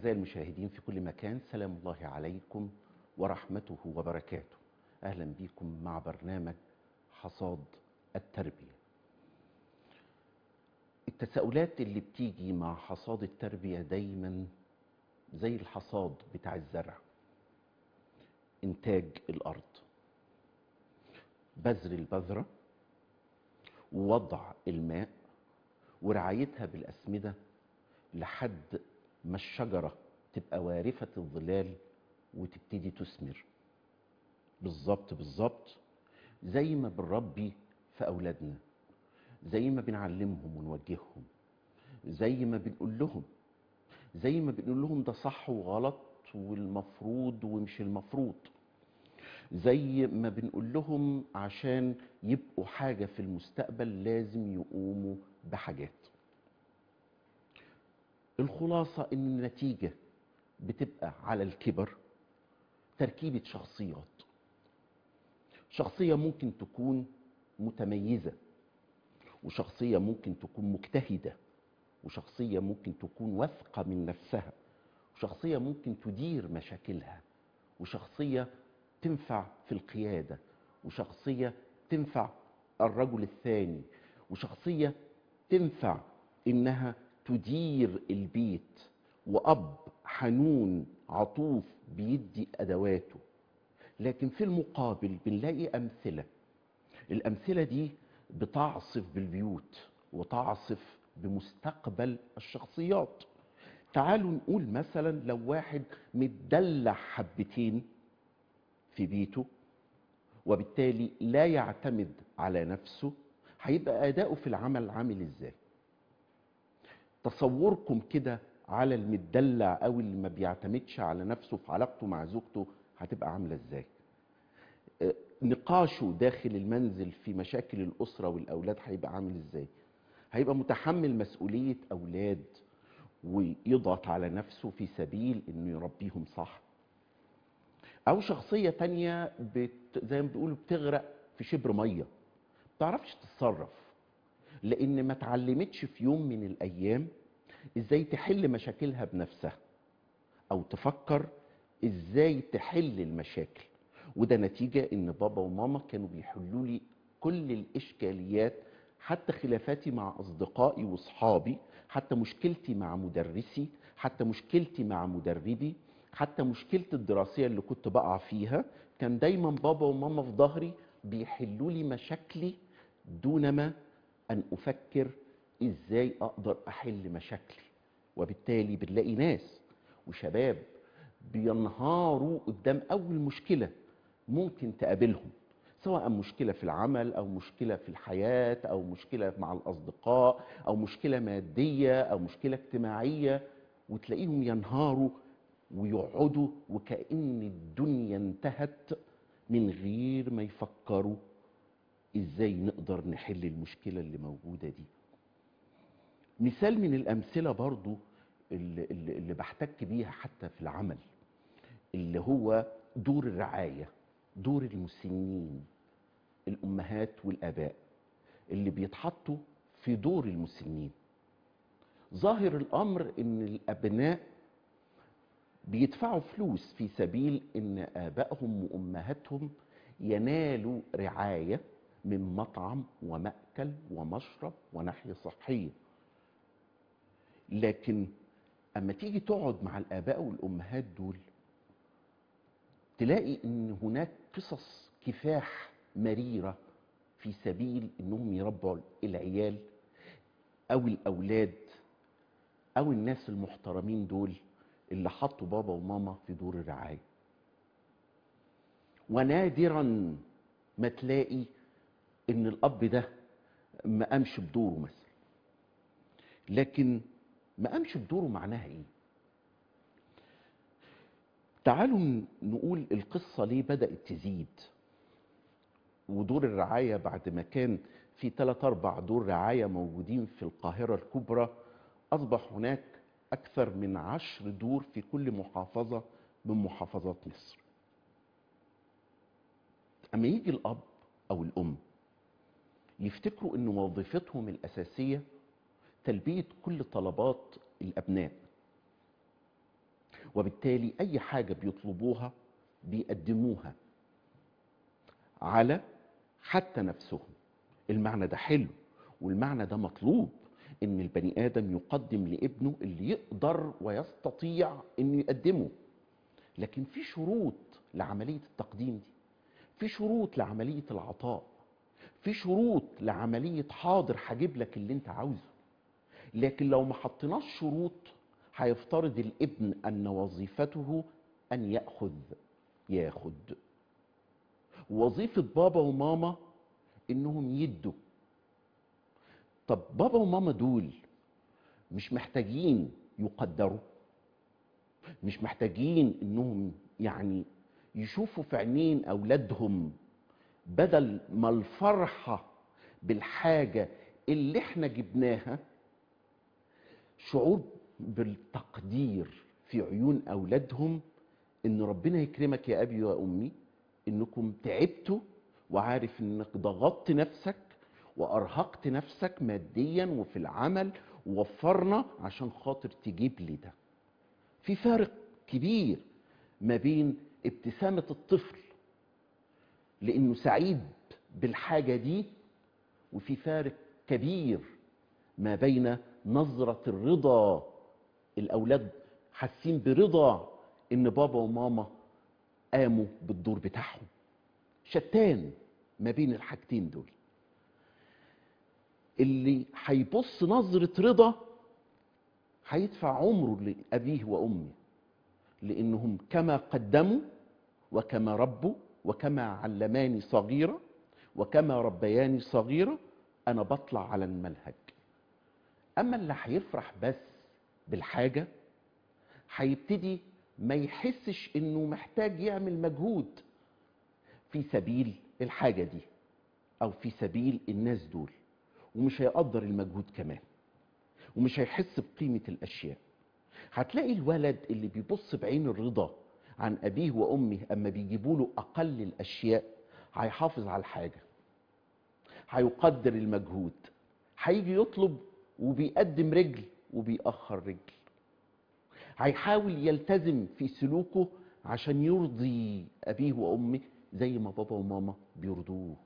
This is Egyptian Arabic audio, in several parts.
أعزائي المشاهدين في كل مكان سلام الله عليكم ورحمته وبركاته أهلا بكم مع برنامج حصاد التربية التساؤلات اللي بتيجي مع حصاد التربية دايما زي الحصاد بتاع الزرع إنتاج الأرض بذر البذرة ووضع الماء ورعايتها بالأسمدة لحد ما الشجرة تبقى وارفة الظلال وتبتدي تثمر بالظبط بالظبط زي ما بنربي في أولادنا زي ما بنعلمهم ونوجههم زي ما بنقول لهم زي ما بنقول لهم ده صح وغلط والمفروض ومش المفروض زي ما بنقول لهم عشان يبقوا حاجة في المستقبل لازم يقوموا بحاجات الخلاصة ان النتيجة بتبقى على الكبر تركيبة شخصيات شخصية ممكن تكون متميزة وشخصية ممكن تكون مجتهدة وشخصية ممكن تكون واثقة من نفسها وشخصية ممكن تدير مشاكلها وشخصية تنفع في القيادة وشخصية تنفع الرجل الثاني وشخصية تنفع إنها تدير البيت وأب حنون عطوف بيدي أدواته لكن في المقابل بنلاقي أمثلة الأمثلة دي بتعصف بالبيوت وتعصف بمستقبل الشخصيات تعالوا نقول مثلا لو واحد متدلع حبتين في بيته وبالتالي لا يعتمد على نفسه هيبقى أداؤه في العمل عامل إزاي تصوركم كده على المدلع أو اللي ما بيعتمدش على نفسه في علاقته مع زوجته هتبقى عاملة إزاي نقاشه داخل المنزل في مشاكل الأسرة والأولاد هيبقى عامل إزاي هيبقى متحمل مسؤولية أولاد ويضغط على نفسه في سبيل إنه يربيهم صح أو شخصية تانية بت... زي ما بيقولوا بتغرق في شبر مية بتعرفش تتصرف لأن ما اتعلمتش في يوم من الأيام إزاي تحل مشاكلها بنفسها أو تفكر إزاي تحل المشاكل وده نتيجة إن بابا وماما كانوا بيحلوا لي كل الإشكاليات حتى خلافاتي مع أصدقائي وأصحابي حتى مشكلتي مع مدرسي حتى مشكلتي مع مدربي حتى مشكلتي الدراسية اللي كنت بقع فيها كان دايما بابا وماما في ظهري بيحلوا لي مشاكلي دونما أن أفكر إزاي أقدر أحل مشاكلي وبالتالي بنلاقي ناس وشباب بينهاروا قدام أول مشكلة ممكن تقابلهم سواء مشكلة في العمل أو مشكلة في الحياة أو مشكلة مع الأصدقاء أو مشكلة مادية أو مشكلة اجتماعية وتلاقيهم ينهاروا ويقعدوا وكأن الدنيا انتهت من غير ما يفكروا ازاي نقدر نحل المشكلة اللي موجودة دي مثال من الأمثلة برضو اللي, اللي, اللي بحتك بيها حتى في العمل اللي هو دور الرعاية دور المسنين الأمهات والآباء اللي بيتحطوا في دور المسنين ظاهر الأمر إن الأبناء بيدفعوا فلوس في سبيل ان ابائهم وامهاتهم ينالوا رعايه من مطعم وماكل ومشرب وناحيه صحيه لكن اما تيجي تقعد مع الاباء والامهات دول تلاقي ان هناك قصص كفاح مريره في سبيل انهم يربوا العيال او الاولاد او الناس المحترمين دول اللي حطوا بابا وماما في دور الرعاية ونادرا ما تلاقي ان الاب ده ما قامش بدوره مثلا لكن ما قامش بدوره معناها ايه تعالوا نقول القصة ليه بدأت تزيد ودور الرعاية بعد ما كان في ثلاث أربع دور رعاية موجودين في القاهرة الكبرى أصبح هناك أكثر من عشر دور في كل محافظة من محافظات مصر أما يجي الأب أو الأم يفتكروا أن وظيفتهم الأساسية تلبية كل طلبات الأبناء وبالتالي اي حاجه بيطلبوها بيقدموها على حتى نفسهم المعنى ده حلو والمعنى ده مطلوب ان البني ادم يقدم لابنه اللي يقدر ويستطيع انه يقدمه لكن في شروط لعمليه التقديم دي في شروط لعمليه العطاء في شروط لعمليه حاضر هجيب لك اللي انت عاوزه لكن لو ما حطيناش شروط هيفترض الابن ان وظيفته ان ياخذ ياخد وظيفه بابا وماما انهم يدوا طب بابا وماما دول مش محتاجين يقدروا مش محتاجين انهم يعني يشوفوا في عينين اولادهم بدل ما الفرحه بالحاجه اللي احنا جبناها شعور بالتقدير في عيون اولادهم ان ربنا يكرمك يا ابي وامي انكم تعبتوا وعارف انك ضغطت نفسك وارهقت نفسك ماديا وفي العمل ووفرنا عشان خاطر تجيب لي ده في فارق كبير ما بين ابتسامة الطفل لانه سعيد بالحاجة دي وفي فارق كبير ما بين نظرة الرضا الاولاد حاسين برضا ان بابا وماما قاموا بالدور بتاعهم شتان ما بين الحاجتين دول اللي هيبص نظرة رضا هيدفع عمره لأبيه وأمه لأنهم كما قدموا وكما ربوا وكما علماني صغيرة وكما ربياني صغيرة أنا بطلع على المنهج أما اللي هيفرح بس بالحاجة هيبتدي ما يحسش إنه محتاج يعمل مجهود في سبيل الحاجة دي أو في سبيل الناس دول ومش هيقدر المجهود كمان ومش هيحس بقيمة الأشياء هتلاقي الولد اللي بيبص بعين الرضا عن أبيه وأمه أما بيجيبوا له أقل الأشياء هيحافظ على الحاجة هيقدر المجهود هيجي يطلب وبيقدم رجل وبيأخر رجل هيحاول يلتزم في سلوكه عشان يرضي أبيه وأمه زي ما بابا وماما بيرضوه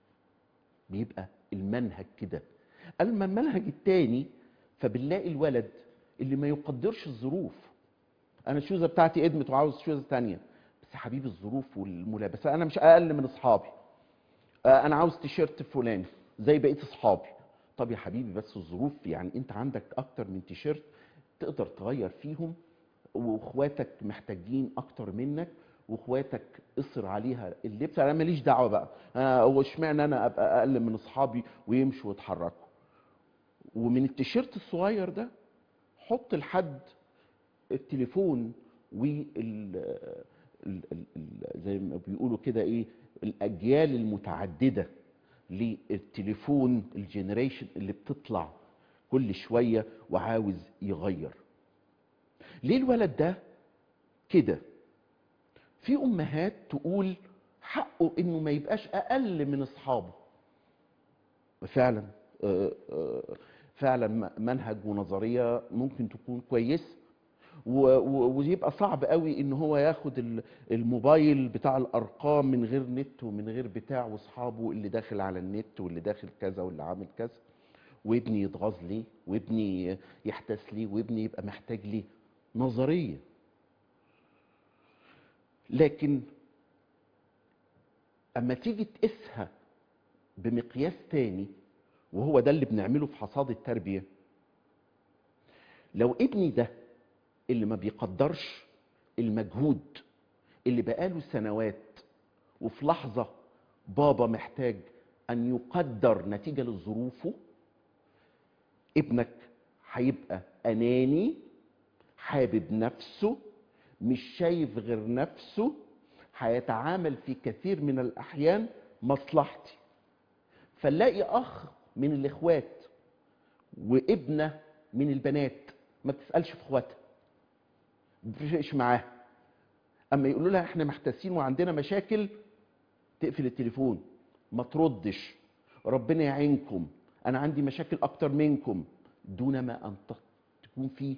بيبقى المنهج كده اما المنهج التاني فبنلاقي الولد اللي ما يقدرش الظروف انا الشوزه بتاعتي ادمت وعاوز شوزه تانية بس حبيبي الظروف والملابسه انا مش اقل من اصحابي آه، انا عاوز تيشيرت فلاني زي بقيه اصحابي طب يا حبيبي بس الظروف يعني انت عندك اكتر من تيشيرت تقدر تغير فيهم واخواتك محتاجين اكتر منك واخواتك اصر عليها اللبس انا ماليش دعوه بقى انا هو اشمعنى انا ابقى اقل من اصحابي ويمشوا ويتحركوا ومن التيشيرت الصغير ده حط لحد التليفون وال ال- ال- ال- زي ما بيقولوا كده ايه الاجيال المتعدده للتليفون الجنريشن اللي بتطلع كل شويه وعاوز يغير ليه الولد ده كده في امهات تقول حقه انه ما يبقاش اقل من اصحابه فعلا آه، آه، فعلا م- منهج ونظريه ممكن تكون كويس و- و- ويبقى صعب قوي ان هو ياخد ال- الموبايل بتاع الارقام من غير نت ومن غير بتاع واصحابه اللي داخل على النت واللي داخل كذا واللي عامل كذا وابني يتغاظ ليه وابني يحتاس ليه وابني يبقى محتاج ليه نظريه لكن اما تيجي تقيسها بمقياس تاني وهو ده اللي بنعمله في حصاد التربيه لو ابني ده اللي ما بيقدرش المجهود اللي بقاله سنوات وفي لحظه بابا محتاج ان يقدر نتيجه لظروفه ابنك هيبقى اناني حابب نفسه مش شايف غير نفسه هيتعامل في كثير من الاحيان مصلحتي فنلاقي اخ من الاخوات وابنه من البنات ما بتسالش في اخواتها ما بتفرقش معاها اما يقولوا لها احنا محتاسين وعندنا مشاكل تقفل التليفون ما تردش ربنا يعينكم انا عندي مشاكل اكتر منكم دون ما ان ت- تكون في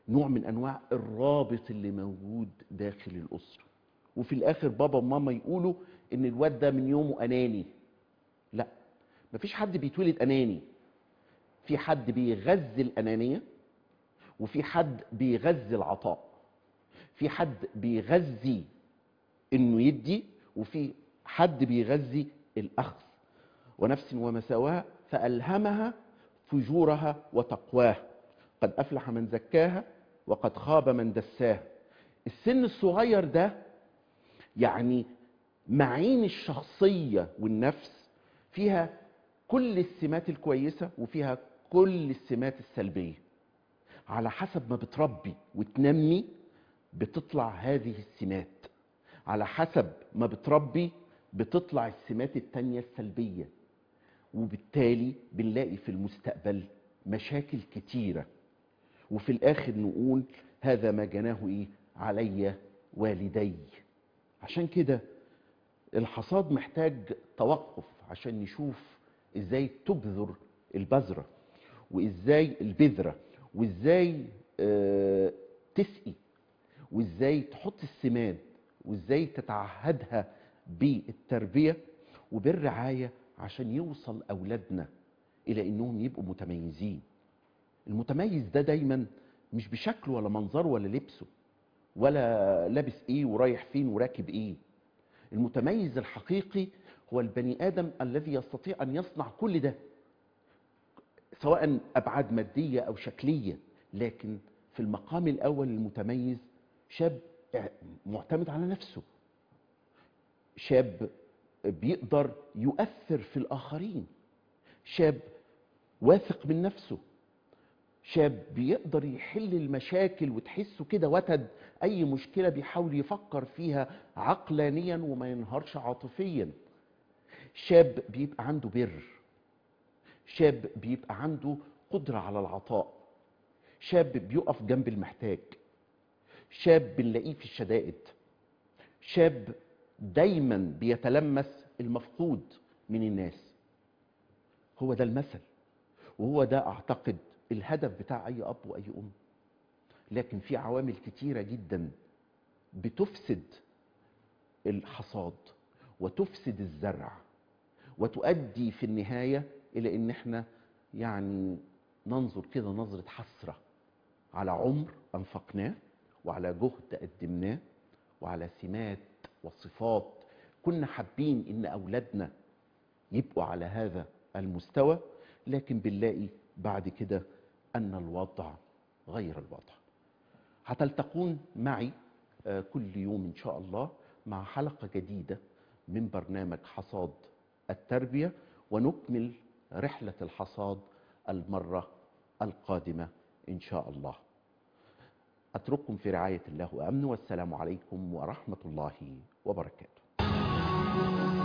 نوع من انواع الرابط اللي موجود داخل الاسره وفي الاخر بابا وماما يقولوا ان الواد ده من يومه اناني لا مفيش حد بيتولد اناني في حد بيغذي الانانيه وفي حد بيغذي العطاء في حد بيغذي انه يدي وفي حد بيغذي الاخذ ونفس ومساواها فالهمها فجورها وتقواها قد افلح من زكاها وقد خاب من دساها السن الصغير ده يعني معين الشخصيه والنفس فيها كل السمات الكويسه وفيها كل السمات السلبيه على حسب ما بتربي وتنمي بتطلع هذه السمات على حسب ما بتربي بتطلع السمات التانية السلبية وبالتالي بنلاقي في المستقبل مشاكل كتيرة وفي الآخر نقول هذا ما جناه إيه علي والدي عشان كده الحصاد محتاج توقف عشان نشوف ازاي تبذر البذرة وازاي البذرة وازاي آه تسقي وازاي تحط السماد وازاي تتعهدها بالتربيه وبالرعايه عشان يوصل اولادنا الى انهم يبقوا متميزين المتميز ده دايما مش بشكله ولا منظره ولا لبسه ولا لابس ايه ورايح فين وراكب ايه المتميز الحقيقي هو البني ادم الذي يستطيع ان يصنع كل ده سواء ابعاد ماديه او شكليه لكن في المقام الاول المتميز شاب معتمد على نفسه شاب بيقدر يؤثر في الآخرين شاب واثق من نفسه شاب بيقدر يحل المشاكل وتحسه كده وتد أي مشكلة بيحاول يفكر فيها عقلانيا وما ينهارش عاطفيا شاب بيبقى عنده بر شاب بيبقى عنده قدرة على العطاء شاب بيقف جنب المحتاج شاب بنلاقيه في الشدائد شاب دايما بيتلمس المفقود من الناس هو ده المثل وهو ده اعتقد الهدف بتاع اي اب واي ام لكن في عوامل كتيره جدا بتفسد الحصاد وتفسد الزرع وتؤدي في النهايه الى ان احنا يعني ننظر كده نظره حسره على عمر انفقناه وعلى جهد قدمناه وعلى سمات وصفات كنا حابين ان اولادنا يبقوا على هذا المستوى لكن بنلاقي بعد كده ان الوضع غير الوضع هتلتقون معي كل يوم ان شاء الله مع حلقه جديده من برنامج حصاد التربيه ونكمل رحله الحصاد المره القادمه ان شاء الله اترككم في رعايه الله وامنه والسلام عليكم ورحمه الله وبركاته